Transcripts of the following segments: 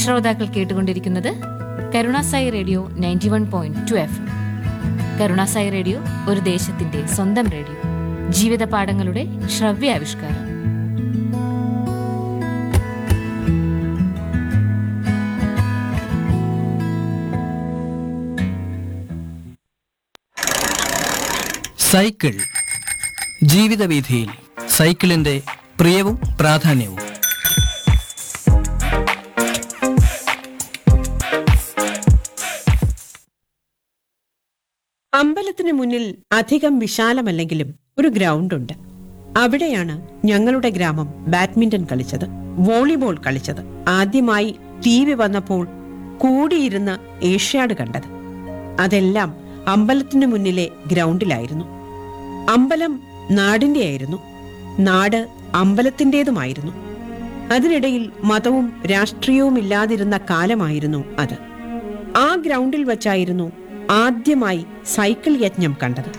ശ്രോതാക്കൾ കേട്ടുകൊണ്ടിരിക്കുന്നത് Karunasai radio ninety one point two F Karunasai radio ഒരു ദേശത്തിന്റെ സ്വന്തം റേഡിയോ ജീവിത പാഠങ്ങളുടെ ശ്രവ്യാവിഷ്കാരം സൈക്കിൾ ജീവിതവീഥിയിൽ സൈക്കിളിന്റെ പ്രിയവും പ്രാധാന്യവും അമ്പലത്തിന് മുന്നിൽ അധികം വിശാലമല്ലെങ്കിലും ഒരു ഗ്രൗണ്ട് ഉണ്ട് അവിടെയാണ് ഞങ്ങളുടെ ഗ്രാമം ബാഡ്മിന്റൺ കളിച്ചത് വോളിബോൾ കളിച്ചത് ആദ്യമായി ടി വി വന്നപ്പോൾ കൂടിയിരുന്ന് ഏഷ്യാഡ് കണ്ടത് അതെല്ലാം അമ്പലത്തിന് മുന്നിലെ ഗ്രൗണ്ടിലായിരുന്നു അമ്പലം നാടിന്റെയായിരുന്നു നാട് അമ്പലത്തിന്റേതുമായിരുന്നു അതിനിടയിൽ മതവും രാഷ്ട്രീയവും ഇല്ലാതിരുന്ന കാലമായിരുന്നു അത് ആ ഗ്രൗണ്ടിൽ വച്ചായിരുന്നു ആദ്യമായി സൈക്കിൾ യജ്ഞം കണ്ടത്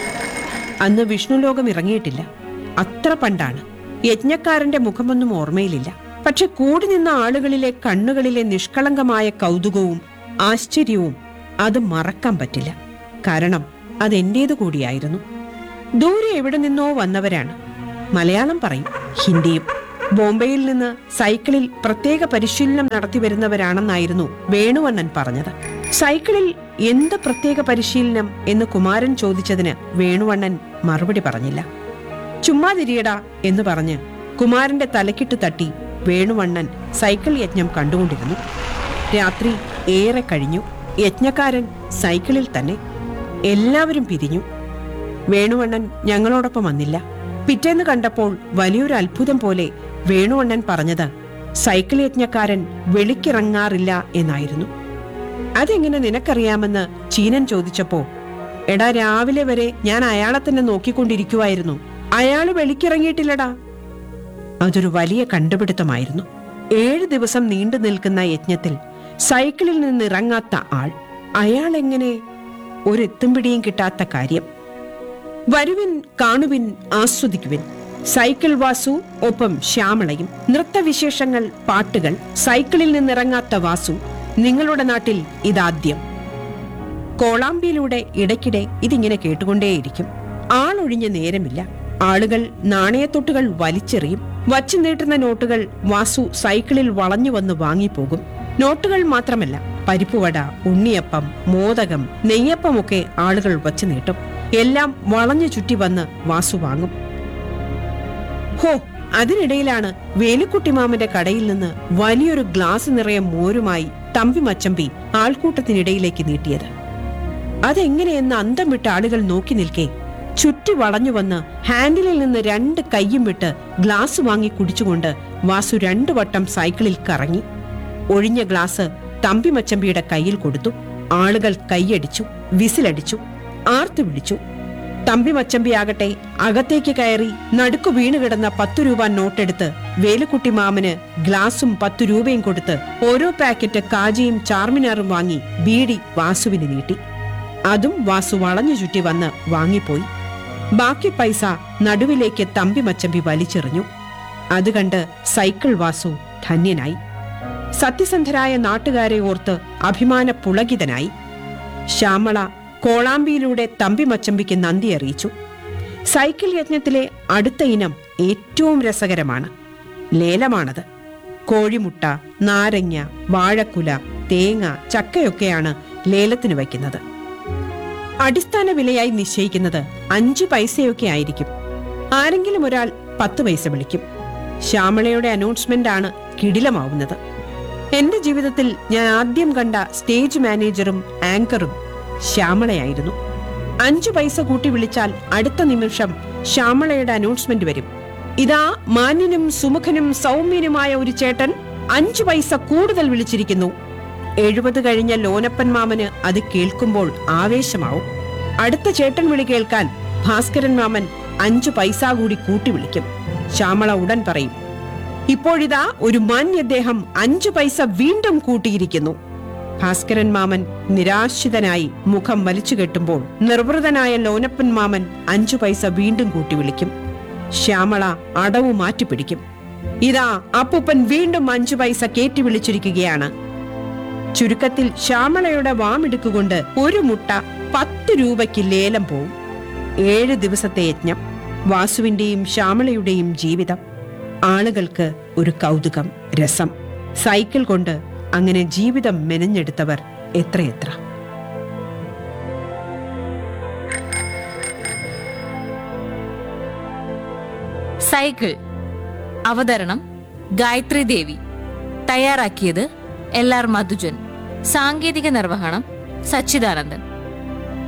അന്ന് വിഷ്ണുലോകം ഇറങ്ങിയിട്ടില്ല അത്ര പണ്ടാണ് യജ്ഞക്കാരന്റെ മുഖമൊന്നും ഓർമ്മയിലില്ല പക്ഷെ കൂടി നിന്ന ആളുകളിലെ കണ്ണുകളിലെ നിഷ്കളങ്കമായ കൗതുകവും ആശ്ചര്യവും അത് മറക്കാൻ പറ്റില്ല കാരണം അതെന്റേതു കൂടിയായിരുന്നു ദൂരെ എവിടെ നിന്നോ വന്നവരാണ് മലയാളം പറയും ഹിന്ദിയും ബോംബെയിൽ നിന്ന് സൈക്കിളിൽ പ്രത്യേക പരിശീലനം നടത്തി വരുന്നവരാണെന്നായിരുന്നു വേണുവണ്ണൻ പറഞ്ഞത് സൈക്കിളിൽ എന്ത് പ്രത്യേക പരിശീലനം എന്ന് കുമാരൻ ചോദിച്ചതിന് വേണുവണ്ണൻ മറുപടി പറഞ്ഞില്ല ചുമ്മാതിരിയടാ എന്ന് പറഞ്ഞ് കുമാരന്റെ തലക്കിട്ട് തട്ടി വേണുവണ്ണൻ സൈക്കിൾ യജ്ഞം കണ്ടുകൊണ്ടിരുന്നു രാത്രി ഏറെ കഴിഞ്ഞു യജ്ഞക്കാരൻ സൈക്കിളിൽ തന്നെ എല്ലാവരും പിരിഞ്ഞു വേണുവണ്ണൻ ഞങ്ങളോടൊപ്പം വന്നില്ല പിറ്റേന്ന് കണ്ടപ്പോൾ വലിയൊരു അത്ഭുതം പോലെ വേണുവണ്ണൻ പറഞ്ഞത് സൈക്കിൾ യജ്ഞക്കാരൻ വെളിക്കിറങ്ങാറില്ല എന്നായിരുന്നു അതെങ്ങനെ നിനക്കറിയാമെന്ന് ചീനൻ ചോദിച്ചപ്പോ എടാ രാവിലെ വരെ ഞാൻ അയാളെ തന്നെ നോക്കിക്കൊണ്ടിരിക്കുവായിരുന്നു അയാള് വെളിക്കിറങ്ങിയിട്ടില്ലടാ അതൊരു വലിയ കണ്ടുപിടുത്തമായിരുന്നു ഏഴ് ദിവസം നീണ്ടു നിൽക്കുന്ന യജ്ഞത്തിൽ സൈക്കിളിൽ നിന്ന് ഇറങ്ങാത്ത ആൾ അയാൾ എങ്ങനെ ഒരു എത്തും പിടിയും കിട്ടാത്ത കാര്യം വരുവിൻ കാണുവിൻ ആസ്വദിക്കുവിൻ സൈക്കിൾ വാസു ഒപ്പം ശ്യാമളയും നൃത്തവിശേഷങ്ങൾ പാട്ടുകൾ സൈക്കിളിൽ നിന്നിറങ്ങാത്ത വാസു നിങ്ങളുടെ നാട്ടിൽ ഇതാദ്യം കോളാമ്പിയിലൂടെ ഇടയ്ക്കിടെ ഇതിങ്ങനെ കേട്ടുകൊണ്ടേയിരിക്കും ആളൊഴിഞ്ഞ നേരമില്ല ആളുകൾ നാണയത്തൊട്ടുകൾ വലിച്ചെറിയും വച്ചു നീട്ടുന്ന നോട്ടുകൾ വാസു സൈക്കിളിൽ വളഞ്ഞു വന്ന് വാങ്ങിപ്പോകും നോട്ടുകൾ മാത്രമല്ല പരിപ്പുവട ഉണ്ണിയപ്പം മോദകം നെയ്യപ്പമൊക്കെ ആളുകൾ വച്ചു നീട്ടും എല്ലാം വളഞ്ഞു ചുറ്റി വന്ന് വാസു വാങ്ങും ഹോ അതിനിടയിലാണ് വേലുക്കുട്ടിമാമന്റെ കടയിൽ നിന്ന് വലിയൊരു ഗ്ലാസ് നിറയെ മോരുമായി തമ്പി മച്ചമ്പി ആൾക്കൂട്ടത്തിനിടയിലേക്ക് നീട്ടിയത് അതെങ്ങനെയെന്ന് അന്തം വിട്ട ആളുകൾ നോക്കി നിൽക്കെ ചുറ്റി വളഞ്ഞു വന്ന് ഹാൻഡിലിൽ നിന്ന് രണ്ട് കൈയും വിട്ട് ഗ്ലാസ് വാങ്ങി കുടിച്ചുകൊണ്ട് വാസു രണ്ടു വട്ടം സൈക്കിളിൽ കറങ്ങി ഒഴിഞ്ഞ ഗ്ലാസ് തമ്പി മച്ചമ്പിയുടെ കയ്യിൽ കൊടുത്തു ആളുകൾ കൈയടിച്ചു വിസിലടിച്ചു ആർത്തു വിളിച്ചു തമ്പി മച്ചമ്പിയാകട്ടെ അകത്തേക്ക് കയറി നടുക്കു വീണുകിടന്ന പത്തു രൂപ നോട്ടെടുത്ത് വേലുക്കുട്ടി മാമന് ഗ്ലാസും പത്തു രൂപയും കൊടുത്ത് ഓരോ പാക്കറ്റ് കാജിയും ചാർമിനാറും വാങ്ങി ബീഡി വാസുവിന് നീട്ടി അതും വാസു വളഞ്ഞു ചുറ്റി വന്ന് വാങ്ങിപ്പോയി ബാക്കി പൈസ നടുവിലേക്ക് തമ്പി മച്ചമ്പി വലിച്ചെറിഞ്ഞു അത് കണ്ട് സൈക്കിൾ വാസു ധന്യനായി സത്യസന്ധരായ നാട്ടുകാരെ ഓർത്ത് അഭിമാന പുളകിതനായി ശ്യാമള കോളാമ്പിയിലൂടെ തമ്പി മച്ചമ്പിക്ക് നന്ദി അറിയിച്ചു സൈക്കിൾ യജ്ഞത്തിലെ അടുത്ത ഇനം ഏറ്റവും രസകരമാണ് ലേലമാണത് കോഴിമുട്ട നാരങ്ങ വാഴക്കുല തേങ്ങ ചക്കയൊക്കെയാണ് ലേലത്തിന് വയ്ക്കുന്നത് അടിസ്ഥാന വിലയായി നിശ്ചയിക്കുന്നത് അഞ്ചു പൈസയൊക്കെ ആയിരിക്കും ആരെങ്കിലും ഒരാൾ പത്ത് പൈസ വിളിക്കും ശ്യാമളയുടെ അനൗൺസ്മെന്റ് ആണ് കിടിലമാവുന്നത് എന്റെ ജീവിതത്തിൽ ഞാൻ ആദ്യം കണ്ട സ്റ്റേജ് മാനേജറും ആങ്കറും ശ്യാമളയായിരുന്നു അഞ്ചു പൈസ കൂട്ടി വിളിച്ചാൽ അടുത്ത നിമിഷം ശ്യാമളയുടെ അനൗൺസ്മെന്റ് വരും ഇതാ മാന്യനും സുമുഖനും സൗമ്യനുമായ ഒരു ചേട്ടൻ അഞ്ചു പൈസ കൂടുതൽ വിളിച്ചിരിക്കുന്നു എഴുപത് കഴിഞ്ഞ ലോനപ്പൻ മാമന് അത് കേൾക്കുമ്പോൾ ആവേശമാവും അടുത്ത ചേട്ടൻ വിളി കേൾക്കാൻ ഭാസ്കരൻ മാമൻ അഞ്ചു പൈസ കൂടി കൂട്ടി വിളിക്കും ശ്യാമള ഉടൻ പറയും ഇപ്പോഴിതാ ഒരു മാന്യദ്ദേഹം അഞ്ചു പൈസ വീണ്ടും കൂട്ടിയിരിക്കുന്നു ഭാസ്കരൻ മാമൻ നിരാശിതനായി മുഖം വലിച്ചു കെട്ടുമ്പോൾ നിർവൃതനായ ലോനപ്പൻ മാമൻ അഞ്ചു പൈസ വീണ്ടും കൂട്ടി വിളിക്കും ശ്യാമള അടവ് മാറ്റിപ്പിടിക്കും ഇതാ അപ്പൂപ്പൻ വീണ്ടും അഞ്ചു പൈസ കേറ്റി വിളിച്ചിരിക്കുകയാണ് ചുരുക്കത്തിൽ ശ്യാമളയുടെ വാമിടുക്കുകൊണ്ട് ഒരു മുട്ട പത്ത് രൂപയ്ക്ക് ലേലം പോവും ഏഴ് ദിവസത്തെ യജ്ഞം വാസുവിന്റെയും ശ്യാമളയുടെയും ജീവിതം ആളുകൾക്ക് ഒരു കൗതുകം രസം സൈക്കിൾ കൊണ്ട് അങ്ങനെ ജീവിതം മെനഞ്ഞെടുത്തവർ എത്രയെത്ര സൈക്കിൾ അവതരണം ഗായത്രി ദേവി തയ്യാറാക്കിയത് എൽ ആർ മധുജൻ സാങ്കേതിക നിർവഹണം സച്ചിദാനന്ദൻ